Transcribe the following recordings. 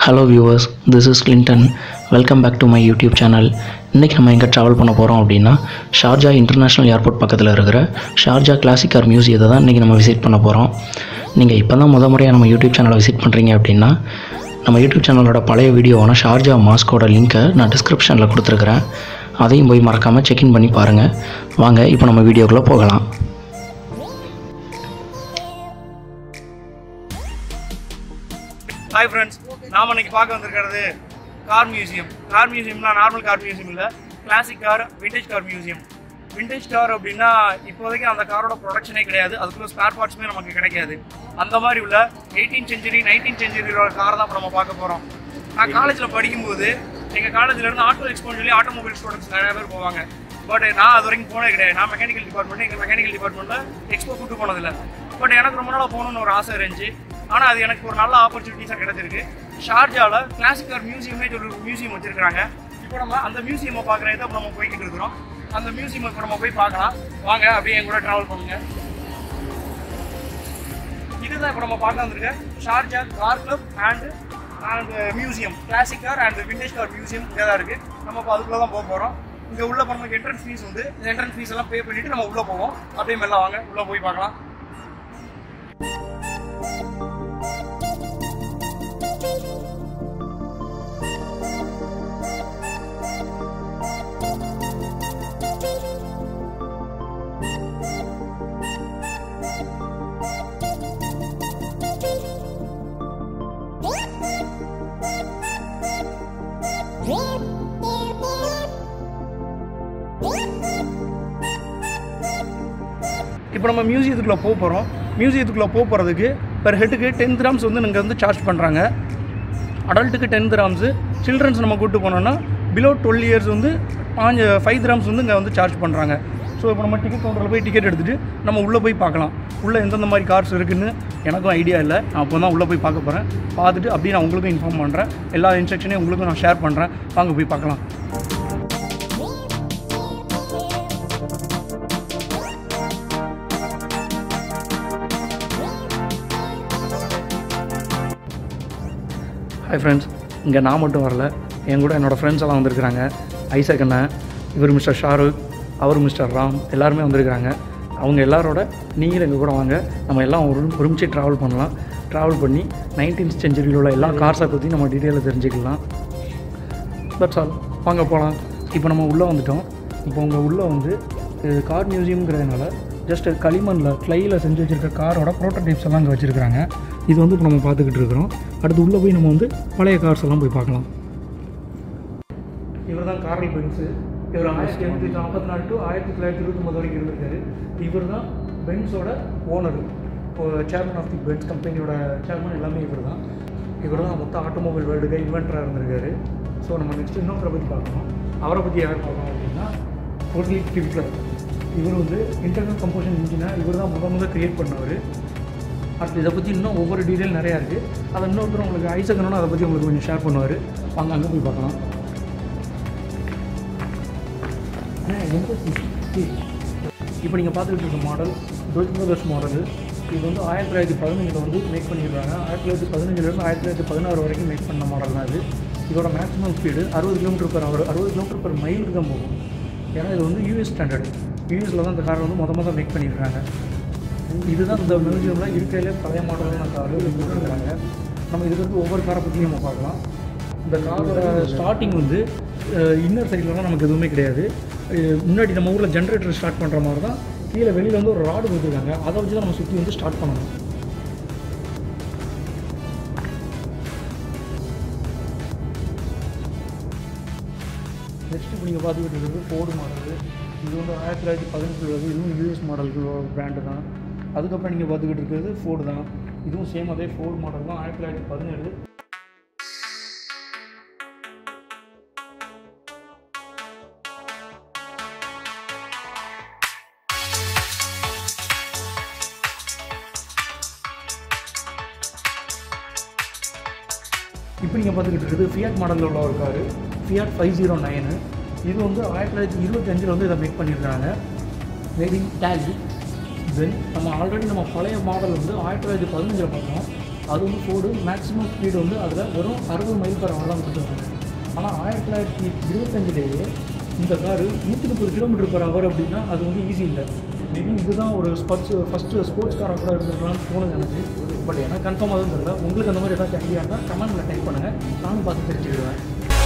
hello viewers this is Clinton welcome back to my YouTube channel இன்றைக்கி நம்ம எங்கே travel பண்ண போகிறோம் அப்படின்னா ஷார்ஜா இன்டர்நேஷ்னல் ஏர்போர்ட் பக்கத்தில் இருக்கிற ஷார்ஜா கிளாசிக் கார் மியூசியத்தை தான் இன்றைக்கி நம்ம விசிட் பண்ண போகிறோம் நீங்கள் இப்போ தான் முத முறையாக நம்ம யூடியூப் சேனலை விசிட் பண்ணுறீங்க அப்படின்னா நம்ம யூடியூப் சேனலோட பழைய வீடியோவான ஷார்ஜா மாஸ்கோட லிங்க்கை நான் டிஸ்கிரிப்ஷனில் கொடுத்துருக்குறேன் அதையும் போய் மறக்காமல் செக்இன் பண்ணி பாருங்கள் வாங்க இப்போ நம்ம வீடியோக்குள்ளே போகலாம் ஹாய் ஃப்ரெண்ட்ஸ் நாம இன்னைக்கு பார்க்க வந்திருக்கிறது கார் மியூசியம் கார் மியூசியம்னா நார்மல் கார் மியூசியம் இல்லை classic car vintage car museum vintage car அப்படின்னா இப்போதைக்கு அந்த காரோட ப்ரொடக்ஷனே கிடையாது அதுக்குள்ள ஸ்பேர் பார்ட்ஸுமே நமக்கு கிடைக்காது அந்த மாதிரி உள்ள எயிட்டீன் செஞ்சுரி நைன்டீன் செஞ்சுரியோட கார் தான் இப்போ நம்ம பார்க்க போகிறோம் நான் காலேஜில் படிக்கும்போது எங்கள் காலேஜில் இருந்து ஆட்டோ எக்ஸ்போன்னு சொல்லி ஆட்டோமொபைல் ஸ்டூடெண்ட்ஸ் நிறைய பேர் போவாங்க பட் நான் அது வரைக்கும் போனது கிடையாது நான் மெக்கானிக்கல் டிபார்ட்மெண்ட் எங்கள் மெக்கானிக்கல் டிபார்ட்மெண்ட்டில் எக்ஸ்போ கூட்டு போனதில்லை பட் எனக்கு ரொம்ப நாளாக போகணும்னு ஒரு ஆசை இருந்துச்சு ஆனால் அது எனக்கு ஒரு நல்ல ஆப்பர்ச்சுனிட்டிஸாக கிடைச்சிருக்கு ஷார்ஜாவில் கிளாசிக் கார் மியூசியமே சொல்லி ஒரு மியூசியம் வச்சிருக்காங்க இப்போ நம்ம அந்த மியூசியமை பார்க்குறது தான் நம்ம போய்கிட்டு இருக்கிறோம் அந்த மியூசியம் இப்போ நம்ம போய் பார்க்கலாம் வாங்க அப்படியே என் கூட ட்ராவல் பண்ணுங்க இதுதான் இப்போ நம்ம பார்க்க வந்திருக்க Sharjah car club and and museum classic car and vintage car museum இங்கே தான் இருக்குது நம்ம இப்போ அதுக்குள்ளே தான் போக போகிறோம் இங்கே உள்ள போன நமக்கு என்ட்ரன்ஸ் ஃபீஸ் வந்து இந்த என்ட்ரன்ஸ் ஃபீஸ் எல்லாம் பே பண்ணிட்டு நம்ம உள்ளே போவோம் அப்படியே மெல்ல வாங்க உள்ளே போய் பார்க்கலாம் இப்போ நம்ம மியூசியத்துக்குள்ளே போக போகிறோம் மியூசியத்துக்குள்ளே போக போகிறதுக்கு பெர் ஹெட்டுக்கு டென் கிராம்ஸ் வந்து இங்கே வந்து சார்ஜ் பண்ணுறாங்க அடல்ட்டுக்கு டென் கிராம்ஸு சில்ட்ரன்ஸ் நம்ம கூப்பிட்டு போனோம்னா பிலோ டுவெல் இயர்ஸ் வந்து பாஞ்சு ஃபைவ் கிராம்ஸ் வந்து இங்கே வந்து சார்ஜ் பண்ணுறாங்க ஸோ இப்போ நம்ம டிக்கெட் கவுண்டரில் போய் டிக்கெட் எடுத்துகிட்டு நம்ம உள்ளே போய் பார்க்கலாம் உள்ளே எந்தெந்த மாதிரி கார்ஸ் இருக்குன்னு எனக்கும் ஐடியா இல்லை நான் அப்போ தான் உள்ளே போய் பார்க்க போகிறேன் பார்த்துட்டு அப்படியே நான் உங்களுக்கும் இன்ஃபார்ம் பண்ணுறேன் எல்லா இன்ஸ்ட்ரக்ஷனையும் உங்களுக்கும் நான் ஷேர் பண்ணுறேன் வாங்க போய் பார்க்கலாம் ஹாய் ஃப்ரெண்ட்ஸ் இங்கே நான் மட்டும் வரல என் கூட என்னோடய ஃப்ரெண்ட்ஸ் எல்லாம் வந்திருக்கிறாங்க ஐசக் அண்ணன் இவர் மிஸ்டர் ஷாருக் அவர் மிஸ்டர் ராம் எல்லாருமே வந்திருக்கிறாங்க அவங்க எல்லாரோட நீங்களும் எங்கள் கூட வாங்க நம்ம எல்லாம் ஒரு ஒருமிச்சு ட்ராவல் பண்ணலாம் ட்ராவல் பண்ணி நைன்டீன்த் செஞ்சுரியில் உள்ள எல்லா கார்ஸை பற்றி நம்ம டீட்டெயிலாக தெரிஞ்சுக்கலாம் தட்ஸ் ஆல் வாங்க போகலாம் இப்போ நம்ம உள்ளே வந்துட்டோம் இப்போ உங்கள் உள்ளே வந்து இது கார் மியூசியம்ங்கிறதுனால ஜஸ்ட் களிமண்ணில் கிளையில் செஞ்சு வச்சுருக்க காரோட ப்ரோட்டோடைப்ஸ் எல்லாம் இங்கே வச்சுருக்காங்க இது வந்து இப்போ நம்ம பார்த்துக்கிட்டு இருக்கிறோம் அடுத்து உள்ளே போய் நம்ம வந்து பழைய கார்ஸ் எல்லாம் போய் பார்க்கலாம் இவர் தான் கார்ல் பென்ஸு இவர் ஆயிரத்தி எண்ணூற்றி நாற்பத்தி நாலு டு ஆயிரத்தி தொள்ளாயிரத்தி இருபத்தொம்பது வரைக்கும் இருந்திருக்காரு இவர் தான் பென்ஸோட owner chairman of the Benz கம்பெனியோட சேர்மன் எல்லாமே இவர் தான் இவர் தான் மொத்த ஆட்டோமொபைல் வேர்ல்டுக்கு இன்வென்டராக இருந்திருக்காரு ஸோ நம்ம நெக்ஸ்ட் இன்னொருத்தரை பற்றி பார்க்கணும் அவரை பற்றி யார் பார்க்கணும் அப்படின்னா டோட்டலி டிவிக்லர் இவர் வந்து இன்டர்னல் கம்போஷன் இன்ஜினை இவர் தான் முத முத கிரியேட் பண்ணவர் அடுத்து இதை பற்றி இன்னும் ஒவ்வொரு டீட்டெயில் நிறையா இருக்குது அதை இன்னொருத்தர் உங்களுக்கு ஐசக்கணும்னு அதை பற்றி உங்களுக்கு கொஞ்சம் ஷேர் பண்ணுவார் வாங்க அங்கே போய் பார்க்கலாம் இப்போ நீங்கள் பார்த்துக்கிட்டு இருக்க மாடல் டொய்ட் பிரதர்ஸ் மாடல் இது வந்து ஆயிரத்தி தொள்ளாயிரத்தி பதினஞ்சில் வந்து மேக் பண்ணியிருக்காங்க ஆயிரத்தி தொள்ளாயிரத்தி பதினஞ்சுலேருந்து ஆயிரத்தி தொள்ளாயிரத்தி பதினாறு வரைக்கும் மேக் பண்ண மாடல் தான் இது இதோட மேக்ஸிமம் ஸ்பீடு அறுபது கிலோமீட்டர் per hour அறுபது கிலோமீட்டர் per மைலுக்கு தான் போகும் ஏன்னா இது வந்து யூஎஸ் ஸ்டாண்டர்டு யூஎஸில் தான் இந்த கார் வந்து மொத மொதல் மேக் பண்ணியிருக்காங்க இதுதான் இந்த மியூசியமில் இருக்கிறதுலே பழைய மாடலான கார் கொடுத்துருக்காங்க நம்ம இதுக்கு வந்து ஒவ்வொரு காரை பற்றியும் நம்ம பார்க்கலாம் இந்த காரோட ஸ்டார்டிங் வந்து இன்னர் சைட்லலாம் நமக்கு எதுவுமே கிடையாது அஹ் முன்னாடி நம்ம ஊரில் ஜென்ரேட்டர் ஸ்டார்ட் பண்ணுற மாதிரி தான் கீழே வெளியில் வந்து ஒரு ராடு கொடுத்துருக்காங்க அதை வச்சு தான் நம்ம சுற்றி வந்து ஸ்டார்ட் பண்ணணும் நெக்ஸ்ட் இப்போ நீங்கள் பார்த்துக்கிட்டு இருக்கிறது ஃபோர்டு மாடல் இது வந்து ஆயிரத்தி தொள்ளாயிரத்தி பதினெட்டில் உள்ளது இதுவும் யூஎஸ் மாடல்களோட பிராண்டு தான் அதுக்கப்புறம் நீங்கள் பார்த்துக்கிட்டு இருக்கிறது ஃபோர்டு தான் இதுவும் சேம் அதே ஃபோர்டு மாடல் தான் ஆயிரத்தி தொள்ளாயிரத்தி பதினேழு இப்போ நீங்கள் பார்த்துக்கிட்டு இருக்கிறது ஃபியாட் மாடலில் உள்ள ஒரு காரு ஃபியாட் ஃபைவ் ஜீரோ நைனு இது வந்து ஆயிரத்தி தொள்ளாயிரத்தி இருபத்தஞ்சில் வந்து இதை மேக் பண்ணியிருக்காங்க மேட் இன் டேலி தென் நம்ம ஆல்ரெடி நம்ம பழைய மாடல் வந்து ஆயிரத்தி தொள்ளாயிரத்தி பதினஞ்சில் பார்த்தோம் அது வந்து ஃபோர்டு மேக்ஸிமம் ஸ்பீடு வந்து அதில் வெறும் அறுபது மைல் பர் ஹவர் தான் கொடுத்துருக்காங்க ஆனால் ஆயிரத்தி தொள்ளாயிரத்தி இருபத்தஞ்சிலேயே இந்த காரு நூற்றி முப்பது கிலோமீட்டர் பர் ஹவர் அப்படின்னா அது வந்து ஈஸி இல்லை மேபி இதுதான் ஒரு ஸ்போர்ட்ஸ் ஃபஸ்ட்டு ஸ்போர்ட்ஸ் காராக கூட இருந்திருக்கலாம்னு தோணுது எனக்கு பட் எனக்கு கன்ஃபார்மாக தான் தெரியல உங்களுக்கு அந்த மாதிரி ஏதாச்சும் ஐடியா இருந்தால் கமெண்ட்டில் டைப் பண்ணுங்கள் நானும் பார்த்து தெரிஞ்சுக்கிடுவேன்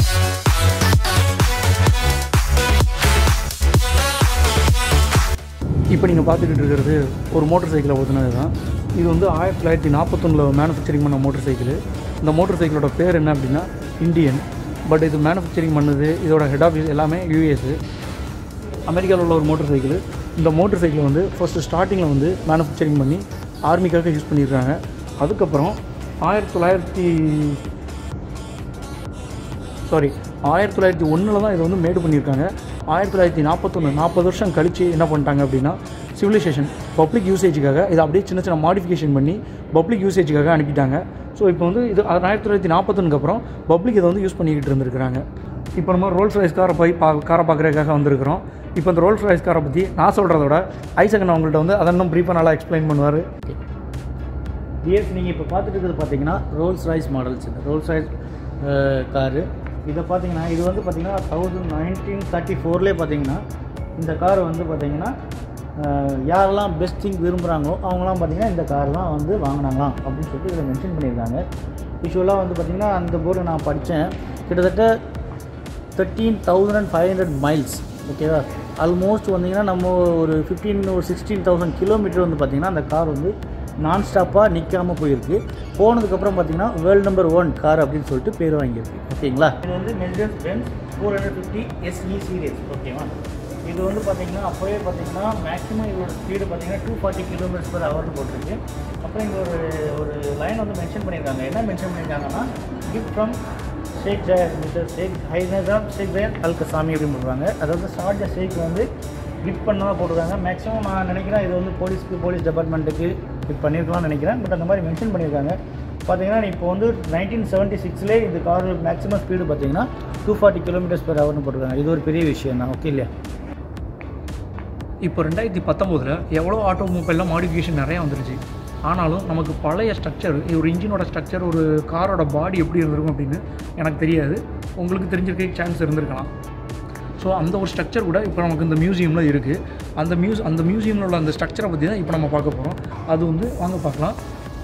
இப்போ நீங்கள் பார்த்துக்கிட்டு இருக்கிறது ஒரு மோட்டர் சைக்கிளை ஓட்டுனது தான் இது வந்து ஆயிரத்தி தொள்ளாயிரத்தி நாற்பத்தொன்னில் மேனுஃபேக்சரிங் பண்ண மோட்டர் சைக்கிள் இந்த மோட்டர் சைக்கிளோட பேர் என்ன அப்படின்னா இந்தியன் பட் இது மேனுஃபேக்சரிங் பண்ணது இதோட ஹெட் ஆஃபீஸ் எல்லாமே யூஎஸ் அமெரிக்காவில் உள்ள ஒரு மோட்டர் சைக்கிள் இந்த மோட்டர் சைக்கிளை வந்து ஃபஸ்ட்டு ஸ்டார்டிங்கில் வந்து மேனுஃபேக்சரிங் பண்ணி ஆர்மிக்காக யூஸ் பண்ணியிருக்காங்க அதுக்கப்புறம் ஆயிரத்தி தொள்ளாயிரத்தி சாரி ஆயிரத்தி தொள்ளாயிரத்தி ஒன்றில் தான் இதை வந்து மேடு பண்ணியிருக்காங்க ஆயிரத்தி தொள்ளாயிரத்தி நாற்பத்தொன்று நாற்பது வருஷம் கழித்து என்ன பண்ணிட்டாங்க அப்படின்னா சிவிலைசேஷன் பப்ளிக் யூசேஜுக்காக இதை அப்படியே சின்ன சின்ன மாடிஃபிகேஷன் பண்ணி பப்ளிக் யூசேஜுக்காக அனுப்பிட்டாங்க ஸோ இப்போ வந்து இது அது ஆயிரத்தி தொள்ளாயிரத்தி நாற்பத்தொன்னுக்கு அப்புறம் பப்ளிக் இதை வந்து யூஸ் பண்ணிக்கிட்டு இருந்திருக்கிறாங்க இப்போ நம்ம ரோல்ஸ் ரைஸ் காரை போய் பா காரை பார்க்குறதுக்காக வந்திருக்கிறோம் இப்போ இந்த ரோல்ஸ் ரைஸ் காரை பற்றி நான் சொல்கிறதோட ஐசகன் அவங்கள்ட்ட வந்து அதை இன்னும் ப்ரீஃபாக நல்லா எக்ஸ்பிளைன் பண்ணுவார் டிஎஸ் நீங்கள் இப்போ பார்த்துட்டு இருக்கிறது பார்த்தீங்கன்னா ரோல்ஸ் ராய்ஸ் மாடல்ஸ் இந்த ரோல்ஸ் ராய்ஸ் காரு இதை பார்த்தீங்கன்னா இது வந்து பார்த்தீங்கன்னா தௌசண்ட் நைன்டீன் தேர்ட்டி ஃபோர்லேயே பார்த்தீங்கன்னா இந்த கார் வந்து பார்த்தீங்கன்னா அஹ், யாரெல்லாம் பெஸ்ட் திங் விரும்புகிறாங்களோ அவங்களாம் பார்த்தீங்கன்னா இந்த கார் தான் வந்து வாங்கினாங்களாம் அப்படின்னு சொல்லிட்டு இதில் மென்ஷன் பண்ணியிருக்காங்க யூஸ்வலாக வந்து பார்த்தீங்கன்னா அந்த போர்டு நான் படித்தேன் கிட்டத்தட்ட thirteen thousand and five hundred miles ஓகேவா ஆல்மோஸ்ட் வந்தீங்கன்னா நம்ம ஒரு ஃபிஃப்டீன் ஒரு சிக்ஸ்டீன் தௌசண்ட் கிலோமீட்டர் வந்து பார்த்திங்கன்னா அந்த கார் வந்து நான் ஸ்டாப்பாக நிற்காமல் போயிருக்கு போனதுக்கப்புறம் பார்த்தீங்கன்னா வேர்ல்டு நம்பர் ஒன் கார் அப்படின்னு சொல்லிட்டு பேர் வாங்கியிருக்கு ஓகேங்களா இது வந்து Mercedes Benz four hundred fifty SE series ஓகேவா இது வந்து பார்த்தீங்கன்னா அப்போவே பார்த்தீங்கன்னா மேக்ஸிமம் இதோட ஸ்பீடு பார்த்தீங்கன்னா டூ ஃபார்ட்டி கிலோமீட்டர்ஸ் பர் ஹவர்னு போட்டிருக்கு அப்புறம் இங்கே ஒரு ஒரு லைன் வந்து மென்ஷன் பண்ணியிருக்காங்க என்ன மென்ஷன் பண்ணியிருக்காங்கன்னா gift from sheikh Zayed mister sheikh highness of sheikh Zayed al Qasimi அப்படின்னு சொல்கிறாங்க அதாவது ஷார்ஜா ஷேக் வந்து கிஃப்ட் பண்ணதாக போட்டிருக்காங்க மேக்ஸிமம் நான் நினைக்கிறேன் இது வந்து போலீஸ்க்கு போலீஸ் டிபார்ட்மெண்ட்டுக்கு கிஃப்ட் பண்ணியிருக்கலாம்னு நினைக்கிறேன் பட் அந்த மாதிரி மென்ஷன் பண்ணியிருக்காங்க பார்த்தீங்கன்னா இப்போ வந்து நைன்டீன் செவன்ட்டி சிக்ஸ்லேயே இந்த கார் மேக்ஸிமம் ஸ்பீடு பார்த்தீங்கன்னா டூ ஃபார்ட்டி கிலோமீட்டர்ஸ் பெர் ஹவர்னு போட்டிருக்காங்க இது ஒரு பெரிய விஷயம் தான் ஓகே இல்லையா இப்போ ரெண்டாயிரத்தி பத்தொம்போதில் எவ்வளோ ஆட்டோமொபைல்லாம் மாடிஃபிகேஷன் நிறையா வந்துருச்சு ஆனாலும் நமக்கு பழைய ஸ்ட்ரக்சர் ஒரு இன்ஜினோட ஸ்ட்ரக்சர் ஒரு காரோட பாடி எப்படி இருந்திருக்கும் அப்படின்னு எனக்கு தெரியாது உங்களுக்கு தெரிஞ்சிருக்க சான்ஸ் இருந்திருக்கலாம் ஸோ அந்த ஒரு ஸ்ட்ரக்சர் கூட இப்போ நமக்கு இந்த மியூசியமில் இருக்குது அந்த மியூஸ் அந்த மியூசியமில் உள்ள அந்த ஸ்ட்ரக்சரை பற்றி தான் இப்போ நம்ம பார்க்க போகிறோம் அது வந்து வாங்க பார்க்கலாம்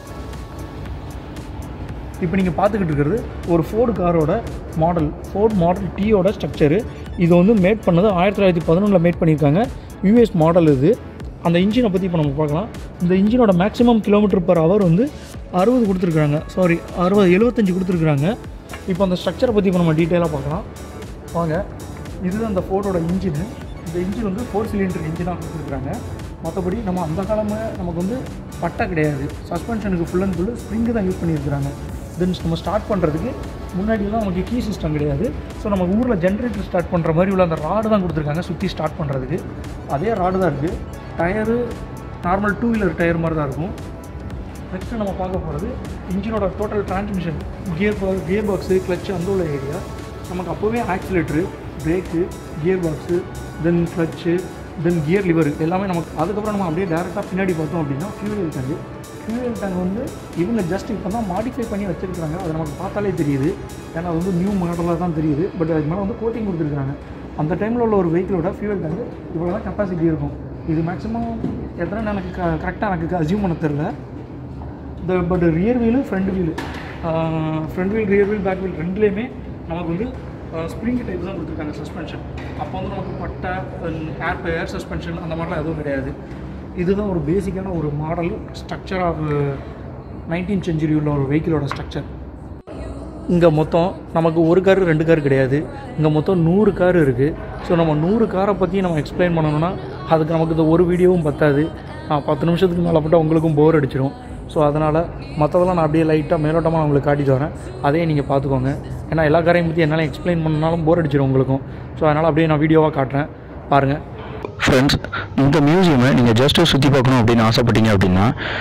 இப்போ நீங்கள் பார்த்துக்கிட்டு இருக்கிறது ஒரு ஃபோர்டு காரோட மாடல் ஃபோர்ட் மாடல் டீயோட ஸ்ட்ரக்சரு இது வந்து மேட் பண்ணது ஆயிரத்தி தொள்ளாயிரத்தி பதினொன்றில் மேட் பண்ணியிருக்காங்க யூஎஸ் மாடல் இது அந்த இன்ஜினை பற்றி இப்போ நம்ம பார்க்கலாம் இந்த இன்ஜினோட மேக்ஸிமம் கிலோமீட்டர் பர் ஹவர் வந்து அறுபது கொடுத்துருக்குறாங்க சாரி அறுபது எழுபத்தஞ்சு கொடுத்துருக்குறாங்க இப்போ அந்த ஸ்ட்ரக்சரை பற்றி இப்போ நம்ம டீட்டெயிலாக பார்க்கலாம் வாங்க இதுதான் அந்த ஃபோர்டோட இன்ஜினு இந்த இன்ஜின் வந்து ஃபோர் சிலிண்டர் இன்ஜினாக கொடுத்துருக்குறாங்க மற்றபடி நம்ம அந்த காலமே நமக்கு வந்து பட்டை கிடையாது சஸ்பென்ஷனுக்கு ஃபுல் அண்ட் ஃபுல்லு ஸ்ப்ரிங்கு தான் யூஸ் பண்ணியிருக்கிறாங்க தென் நம்ம ஸ்டார்ட் பண்ணுறதுக்கு முன்னாடியெல்லாம் நமக்கு கீ சிஸ்டம் கிடையாது ஸோ நம்ம ஊரில் ஜென்ரேட்டர் ஸ்டார்ட் பண்ணுற மாதிரி உள்ள அந்த ராடு தான் கொடுத்துருக்காங்க சுற்றி ஸ்டார்ட் பண்ணுறதுக்கு அதே ராடு தான் இருக்குது tyre normal two wheeler tyre மாதிரி தான் இருக்கும் நெக்ஸ்ட்டு நம்ம பார்க்க போகிறது இன்ஜினோட total transmission gear gear box clutch அந்த உள்ள ஏரியா நமக்கு அப்போவே accelerator brake gear box then clutch then gear lever எல்லாமே நமக்கு அதுக்கப்புறம் நம்ம அப்படியே டேரெக்டாக பின்னாடி பார்த்தோம் அப்படின்னா ஃபியூவல் டேங்கு ஃபியூவல் டேங்க் வந்து இவங்க ஜஸ்ட் இப்போ தான் மாடிஃபை பண்ணி வச்சிருக்காங்க அது நமக்கு பார்த்தாலே தெரியுது ஏன்னா அது வந்து நியூ மாடலாக தான் தெரியுது பட் அதுக்கு மேலே வந்து கோட்டிங் கொடுத்துருக்காங்க அந்த டைமில் உள்ள ஒரு வெஹிக்கிளோட ஃபியூவல் டேங்க் இவ்வளோ தான் கெப்பாசிட்டி இருக்கும் இது மேக்ஸிமம் எத்தனை எனக்கு கரெக்டாக எனக்கு அசியூம் பண்ண தெரில இந்த but rear wheel front wheel front wheel rear wheel back wheel ரெண்டுலேயுமே நமக்கு வந்து ஸ்ப்ரிங் டைப் தான் கொடுத்துருக்காங்க சஸ்பென்ஷன் அப்போ வந்து நமக்கு பட்டை ஏர் ஏர் சஸ்பென்ஷன் அந்த மாதிரிலாம் எதுவும் கிடையாது இதுதான் ஒரு பேசிக்கான ஒரு model structure of nineteen century உள்ள ஒரு வெஹிக்கிளோட ஸ்ட்ரக்சர் இங்கே மொத்தம் நமக்கு ஒரு கார் ரெண்டு கார் கிடையாது இங்கே மொத்தம் நூறு கார் இருக்குது ஸோ நம்ம நூறு காரை பற்றி நம்ம எக்ஸ்பிளைன் பண்ணணும்னா அதுக்கு நமக்கு இந்த ஒரு வீடியோவும் பத்தாது நான் பத்து நிமிஷத்துக்கு மேலே போட்டால் உங்களுக்கும் போர் அடிச்சிடும் ஸோ அதனால் மற்றதெல்லாம் நான் அப்படியே லைட்டாக மேலோட்டமாக நான் உங்களுக்கு காட்டிட்டு வரேன் அதையே நீங்கள் பார்த்துக்கோங்க ஏன்னா எல்லா காரையும் பற்றி என்னால் எக்ஸ்பிளைன் பண்ணனாலும் போர் அடிச்சிடும் உங்களுக்கும் ஸோ அதனால் அப்படியே நான் வீடியோவாக காட்டுறேன் பாருங்கள் ஃப்ரெண்ட்ஸ் இந்த மியூசியமை நீங்கள் ஜஸ்ட்டு சுற்றி பார்க்கணும் அப்படின்னு ஆசைப்பட்டீங்க அப்படின்னா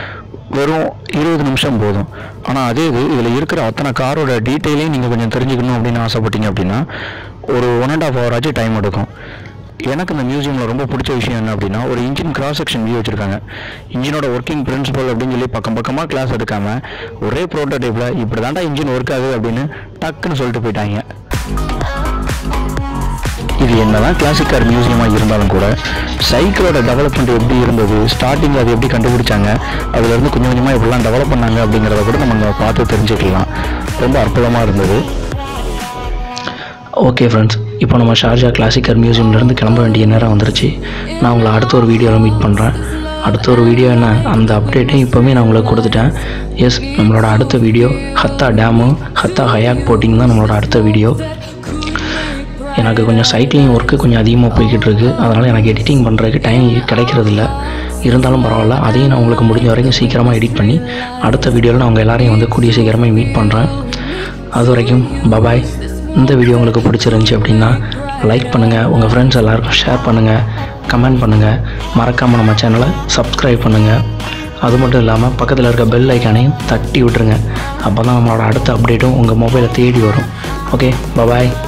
வெறும் இருபது நிமிஷம் போதும் ஆனால் அதே இது இதில் இருக்கிற அத்தனை காரோட டீட்டெயிலையும் நீங்கள் கொஞ்சம் தெரிஞ்சுக்கணும் அப்படின்னு ஆசைப்பட்டீங்க அப்படின்னா ஒரு ஒன் அண்ட் ஆஃப் ஹவர் ஆச்சு டைம் எடுக்கும் எனக்கு இந்த மியூசியமில் ரொம்ப பிடிச்ச விஷயம் என்ன அப்படின்னா ஒரு இன்ஜின் கிராஸ் செக்ஷன் வியூ வச்சுருக்காங்க இன்ஜினோட ஒர்க்கிங் பிரின்சிபல் அப்படின்னு சொல்லி பக்கம் பக்கமாக கிளாஸ் எடுக்காமல் ஒரே ப்ரோட்டோடைப்பில் இப்படி தாண்டா இன்ஜின் ஒர்க் ஆகுது அப்படின்னு டக்குன்னு சொல்லிட்டு போயிட்டாங்க இது என்னதான் கிளாசிக் கார் மியூசியமாக இருந்தாலும் கூட சைக்கிளோட டெவலப்மெண்ட் எப்படி இருந்தது ஸ்டார்டிங் அது எப்படி கண்டுபிடிச்சாங்க அதுலேருந்து கொஞ்சம் கொஞ்சமாக எப்படிலாம் டெவலப் பண்ணாங்க அப்படிங்கிறத கூட நம்ம அங்க பார்த்து தெரிஞ்சுக்கலாம் ரொம்ப அற்புதமாக இருந்தது ஓகே ஃப்ரெண்ட்ஸ் இப்போ நம்ம ஷார்ஜா கிளாசிக்கர் மியூசியம்லேருந்து கிளம்ப வேண்டிய நேரம் வந்துருச்சு நான் உங்களை அடுத்த ஒரு வீடியோவில் மீட் பண்ணுறேன் அடுத்த ஒரு வீடியோ என்ன அந்த அப்டேட்டையும் இப்போவுமே நான் உங்களுக்கு கொடுத்துட்டேன் எஸ் நம்மளோட அடுத்த வீடியோ ஹத்தா டேமு ஹத்தா ஹயாக் போட்டிங் தான் நம்மளோட அடுத்த வீடியோ எனக்கு கொஞ்சம் சைக்கிளிங் ஒர்க்கு கொஞ்சம் அதிகமாக போய்கிட்டு இருக்கு அதனால் எனக்கு எடிட்டிங் பண்ணுறதுக்கு டைம் கிடைக்கிறதில்ல இருந்தாலும் பரவாயில்ல அதையும் நான் உங்களுக்கு முடிஞ்ச வரைக்கும் சீக்கிரமாக எடிட் பண்ணி அடுத்த வீடியோவில் நான் உங்கள் எல்லாரையும் வந்து கூடிய சீக்கிரமாக மீட் பண்ணுறேன் அது வரைக்கும் பபாய் இந்த வீடியோ உங்களுக்கு பிடிச்சிருந்துச்சி அப்படின்னா லைக் பண்ணுங்கள் உங்கள் ஃப்ரெண்ட்ஸ் எல்லாருக்கும் ஷேர் பண்ணுங்கள் கமெண்ட் பண்ணுங்கள் மறக்காமல் நம்ம சேனலை சப்ஸ்கிரைப் பண்ணுங்கள் அது மட்டும் இல்லாமல் பக்கத்தில் இருக்க பெல் ஐக்கானையும் தட்டி விட்டுருங்க அப்போ தான் நம்மளோட அடுத்த அப்டேட்டும் உங்கள் மொபைலை தேடி வரும் ஓகே பபாய்